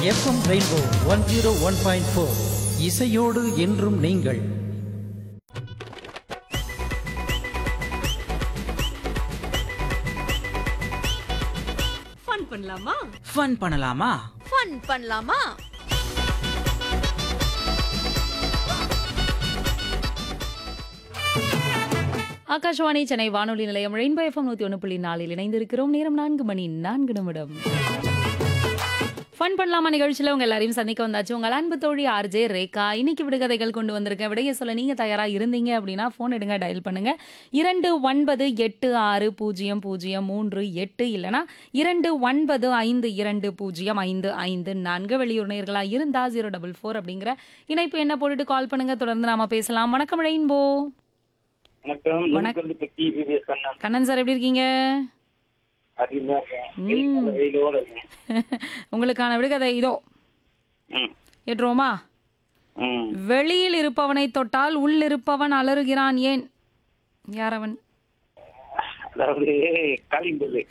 FM Rainbow one zero one point four இசையோடு என்றும் நீங்கள் ஃபன் பண்ணலாமா ஃபன் பண்ணலாமா ஃபன் பண்ணலாமா ஆகாஷவாணி சென்னை வானொலி நிலையம் ரெயின்போ எஃப்எம் நூற்றி ஒன்று புள்ளி நாலில் இணைந்திருக்கிறோம் நேரம் நான்கு மணி நான்கு நிமிடம் ஃபன் பண்ணலாமா நிகழ்ச்சியில் உங்க எல்லாரையும் சந்திக்க வந்தாச்சு உங்கள் அன்பு தோழி ஆர்ஜே ரேகா இன்னைக்கு விடுகதைகள் கொண்டு வந்திருக்கேன் விடைய சொல்ல நீங்க தயாரா இருந்தீங்க அப்படின்னா ஃபோன் எடுங்க டயல் பண்ணுங்க இரண்டு ஒன்பது எட்டு ஆறு பூஜ்ஜியம் பூஜ்ஜியம் மூன்று எட்டு இல்லைனா இரண்டு ஒன்பது ஐந்து இரண்டு பூஜ்ஜியம் ஐந்து ஐந்து நான்கு வெளியூர் நேர்களா இருந்தா ஜீரோ டபுள் ஃபோர் அப்படிங்கிற இணைப்பு என்ன போட்டுட்டு கால் பண்ணுங்க தொடர்ந்து நாம பேசலாம் வணக்கம் ரெயின்போ வணக்கம் வணக்~ நுண்கல்வி பற்றி விவிஎஸ் கண்ணன் கண்ணன் சார் எப்படி இருக்கீங்க அதிகமா இருக்கேன் வெயிலோட இருக்கேன் உங்களுக்கான விடுகதை இதோ ம் ஏற்றுவோமா ம் வெளியில் இருப்பவனை தொட்டால் உள் இருப்பவன் அலறுகிறான் ஏன் யார் அவன் அதாவது காலிம்பது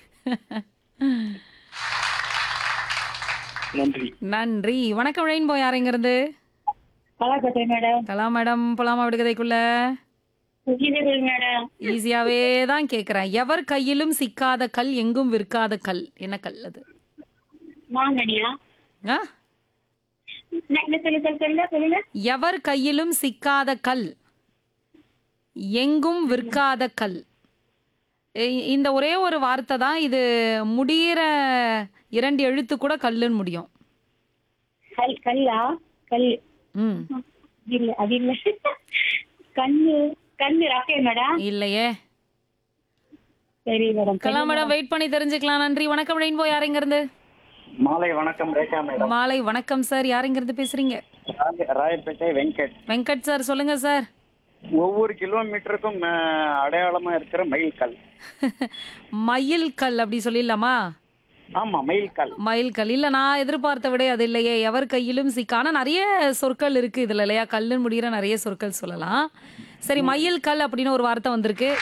நன்றி நன்றி வணக்கம் ரெயின்போ யாருங்கிறது பலாக்கட்டை மேடம் கலா மேடம் போலாமா விடுகதைக்குள்ள விஜயதேவி மேடம் ஈஸியாவே தான் கேக்குறேன் எவர் கையிலும் சிக்காத கல் எங்கும் விற்காத கல் என்ன கல் அது மாங்கனியா ஆ? என்ன சொல்லு சொல்லு சொல்ல சொல்லுங்க எவர் கையிலும் சிக்காத கல் எங்கும் விற்காத கல் இ- இந்த ஒரே ஒரு வார்த்தை தான் இது முடியிற இரண்டு எழுத்து கூட கல்லுன்னு முடியும் கல் கல்லா கல் ம் அது இல்ல அது இல்ல கண்ணு கண்ணு ராக்கே மேடம் இல்லையே சரி மேடம் கலா மேடம் வெயிட் பண்ணி தெரிஞ்சுக்கலாம் நன்றி வணக்கம் ரெயின்போ யாருங்க இருந்து மாலை வணக்கம் ரேகா மேடம் மாலை வணக்கம் சார் யாருங்க இருந்து பேசுறீங்க ராய- ராயப்பேட்டை வெங்கட் வெங்கட் சார் சொல்லுங்க சார் ஒவ்வொரு கிலோமீட்டருக்கும் அஹ், அடையாளமா இருக்கிற மயில் கல் மயில் கல் அப்படி சொல்லிடலாமா ஆமா மயில் கல் மயில் கல் இல்ல நான் எதிர்பார்த்த விட அது இல்லையே எவர் கையிலும் சிக்க ஆனா நிறைய சொற்கள் இருக்கு இதுல இல்லையா கல்லுன்னு முடிகிற நிறைய சொற்கள் சொல்லலாம் சரி மயில் கல் அப்படின்னு ஒரு வார்த்தை வந்திருக்கு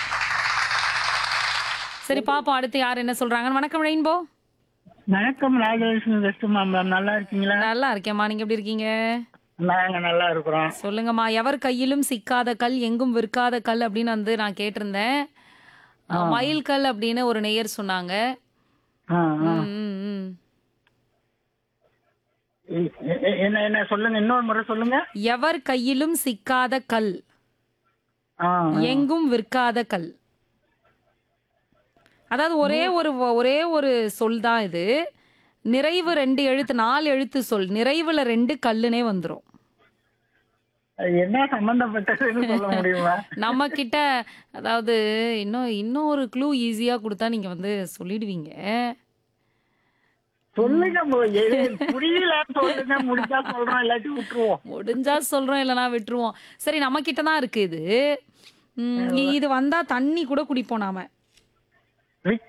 சரி பாப்போம் அடுத்து யார் என்ன சொல்றாங்க வணக்கம் ரெயின்போ வணக்கம் ராஜலட்சுமி வெஸ்ட் மேம் நல்லா இருக்கீங்களா நல்லா இருக்கேம்மா நீங்க எப்படி இருக்கீங்க நாங்க நல்லா இருக்கிறோம் சொல்லுங்கம்மா எவர் கையிலும் சிக்காத கல் எங்கும் விற்காத கல் அப்படின்னு வந்து நான் கேட்டிருந்தேன் அஹ், மயில் கல் அப்படின்னு ஒரு நேயர் சொன்னாங்க ஆ, ஆ. ம், ம், ம். எ- எ- என்ன என்ன சொல்லுங்க இன்னொரு முறை சொல்லுங்க எவர் கையிலும் சிக்காத கல் ஆ, எங்கும் விற்காத கல் அதாவது ஒரே ஒரு ஒரே ஒரு சொல் தான் இது நிறைவு ரெண்டு எழுத்து நாலு எழுத்து சொல் நிறைவுல ரெண்டு கல்லுனே வந்துரும் அது என்ன சம்பந்தப்பட்டதுன்னு சொல்ல முடியுமா நம்ம கிட்ட அதாவது இன்னும் இன்னும் ஒரு க்ளூ ஈஸியா கொடுத்தா நீங்க வந்து சொல்லிடுவீங்க சொல்லுங்க மு- எது புரியல சொல்லுங்க முடிச்சா சொல்றோம் இல்லாட்டி விட்டுருவோம் முடிஞ்சா சொல்றோம் இல்லைனா விட்டுருவோம் சரி நம்ம கிட்ட தான் இருக்கு இது ம், இது வந்தா தண்ணி கூட குடிப்போம் நாம விக்